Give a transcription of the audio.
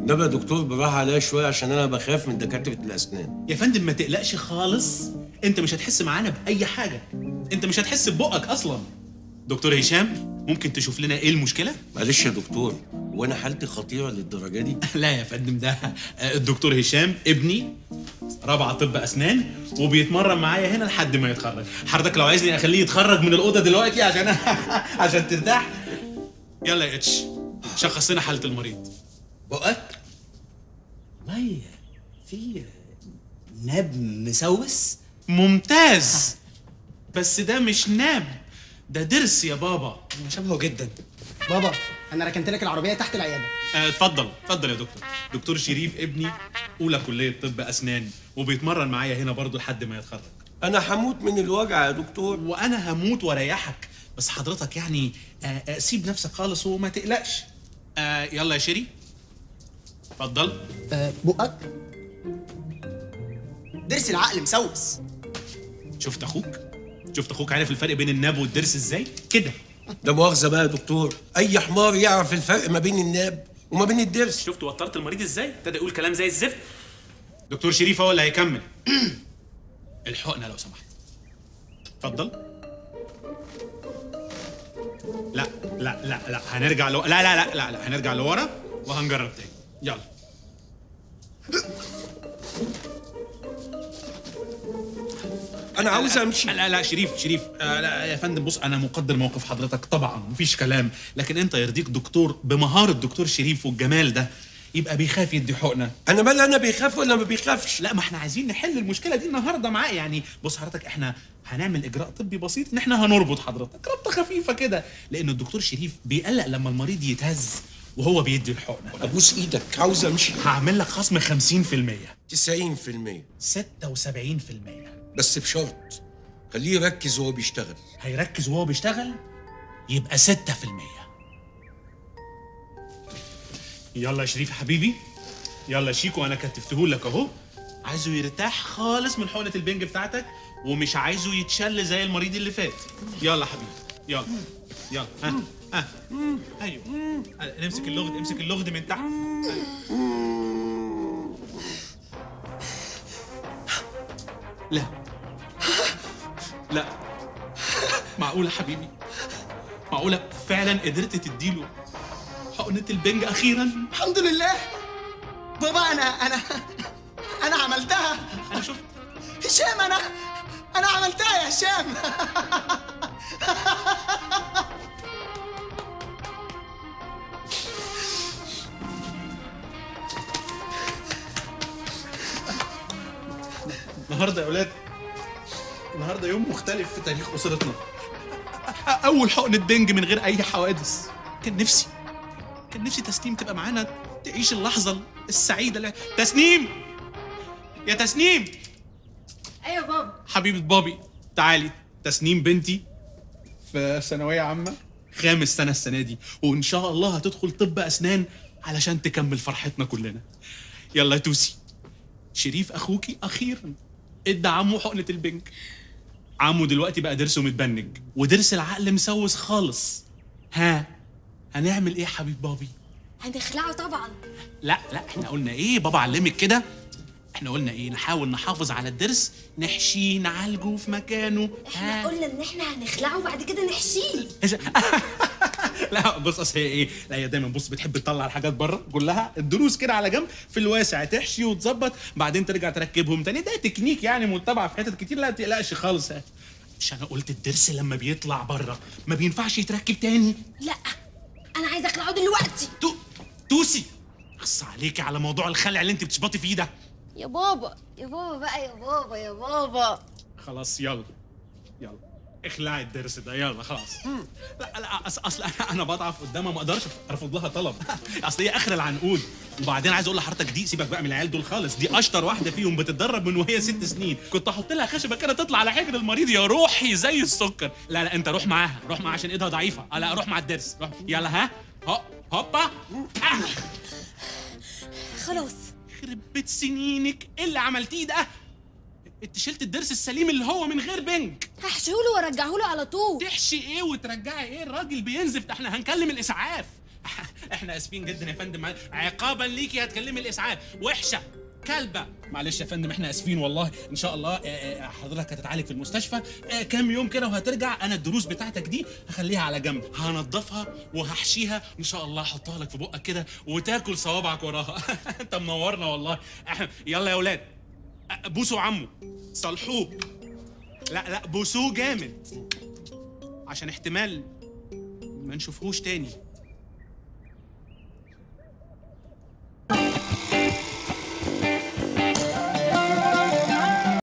ده يا دكتور بالراحه عليا شويه عشان انا بخاف من دكاتره الاسنان يا فندم ما تقلقش خالص انت مش هتحس معانا باي حاجه انت مش هتحس ببقك اصلا دكتور هشام ممكن تشوف لنا ايه المشكله معلش يا دكتور وانا حالتي خطيره للدرجه دي لا يا فندم ده الدكتور هشام ابني رابعه طب اسنان وبيتمرن معايا هنا لحد ما يتخرج حضرتك لو عايزني اخليه يتخرج من الاوضه دلوقتي عشان عشان ترتاح يلا يا اتش شخص لنا حاله المريض بقك والله في ناب مسوس ممتاز بس ده مش ناب ده ضرس يا بابا شبهه جدا بابا انا ركنت لك العربيه تحت العياده آه، اتفضل اتفضل يا دكتور دكتور شريف ابني اولى كليه طب اسنان وبيتمرن معايا هنا برضو لحد ما يتخرج انا هموت من الوجع يا دكتور وانا هموت واريحك بس حضرتك يعني آه، آه، سيب نفسك خالص وما تقلقش آه، يلا يا شيري اتفضل أه بقك ضرس العقل مسوس شفت اخوك شفت اخوك عارف الفرق بين الناب والضرس ازاي كده ده مؤاخذه بقى يا دكتور اي حمار يعرف الفرق ما بين الناب وما بين الضرس شفت وترت المريض ازاي ابتدى يقول كلام زي الزفت دكتور شريف هو اللي هيكمل الحقنه لو سمحت اتفضل لا لا لا لا هنرجع لو... لا لا لا لا لا هنرجع لورا وهنجرب تاني يلا انا عاوز امشي لا لا شريف شريف آه لا يا فندم بص انا مقدر موقف حضرتك طبعا مفيش كلام لكن انت يرضيك دكتور بمهاره دكتور شريف والجمال ده يبقى بيخاف يدي حقنه انا مال انا بيخاف ولا ما بيخافش لا ما احنا عايزين نحل المشكله دي النهارده معاه يعني بص حضرتك احنا هنعمل اجراء طبي بسيط ان احنا هنربط حضرتك ربطه خفيفه كده لان الدكتور شريف بيقلق لما المريض يتهز وهو بيدي الحقنه ابوس ايدك عاوز امشي هعمل لك خصم 50% 90% 76% بس بشرط خليه يركز وهو بيشتغل هيركز وهو بيشتغل يبقى 6% يلا يا شريف حبيبي يلا يا شيكو انا كتفته لك اهو عايزه يرتاح خالص من حقنه البنج بتاعتك ومش عايزه يتشل زي المريض اللي فات يلا حبيبي يلا يلا ها ها ايوه امسك اللغد امسك اللغد من تحت لا لا معقولة حبيبي معقولة فعلا قدرت تديله حقنة البنج أخيرا الحمد لله بابا انا انا انا عملتها أنا شفت هشام انا انا عملتها يا هشام النهارده يا ولاد النهارده يوم مختلف في تاريخ أسرتنا أول حقنة بنج من غير أي حوادث كان نفسي كان نفسي تسنيم تبقى معانا تعيش اللحظة السعيدة اللي... تسنيم يا تسنيم ايوه بابا حبيبة بابي تعالي تسنيم بنتي في ثانوية عامة خامس سنة السنة دي وإن شاء الله هتدخل طب أسنان علشان تكمل فرحتنا كلنا يلا يا توسي شريف أخوكي أخيرا ادى عمه حقنة البنك عمه دلوقتي بقى ضرسه متبنج وضرس العقل مسوس خالص ها هنعمل ايه يا حبيب بابي هنخلعه طبعا لا لا احنا قلنا ايه بابا علمك كده احنا قلنا ايه نحاول نحافظ على الضرس نحشيه نعالجه في مكانه احنا قلنا ان احنا هنخلعه وبعد كده نحشيه إيش- لا بص اصل هي ايه لا هي دايما بص بتحب تطلع الحاجات بره كلها الدروس كده على جنب في الواسع تحشي وتظبط بعدين ترجع تركبهم تاني ده تكنيك يعني متبع في حتت كتير لا تقلقش خالص مش انا قلت الضرس لما بيطلع بره ما بينفعش يتركب تاني لا انا عايزه اخلعه دلوقتي تو توسي بص عليكي على موضوع الخلع اللي انت بتشبطي فيه ده يا بابا يا بابا بقى يا بابا يا بابا خلاص يلا يلا اخلعي الضرس ده يلا خلاص لا لا اصل اصل انا انا بضعف قدامها ما اقدرش ارفض لها طلب اصل هي اخر العنقود وبعدين عايز اقول لحضرتك دي سيبك بقى من العيال دول خالص دي اشطر واحده فيهم بتتدرب من وهي ست سنين كنت احط لها خشبه كده تطلع على حجر المريض يا روحي زي السكر لا لا انت روح معاها روح معاها عشان ايدها ضعيفه آه، لا روح مع الضرس روح يلا ها هوب هوبا آه. خلاص يخرب بيت سنينك ايه اللي عملتيه ده انت شلت الضرس السليم اللي هو من غير بنج هحشيهوله وارجعهوله على طول تحشي ايه وترجعي ايه الراجل بينزف ده احنا هنكلم الاسعاف احنا اسفين جدا يا فندم عقابا ليكي هتكلمي الاسعاف وحشه كلبه معلش يا فندم احنا اسفين والله ان شاء الله آه، آه، حضرتك هتتعالج في المستشفى آه، كام يوم كده وهترجع انا الدروس بتاعتك دي هخليها على جنب هنضفها وهحشيها ان شاء الله احطها لك في بقك كده وتاكل صوابعك وراها انت منورنا والله أح- يلا يا اولاد آه، بوسوا عمو صلحوه لا لا بوسوه جامد عشان احتمال ما نشوفهوش تاني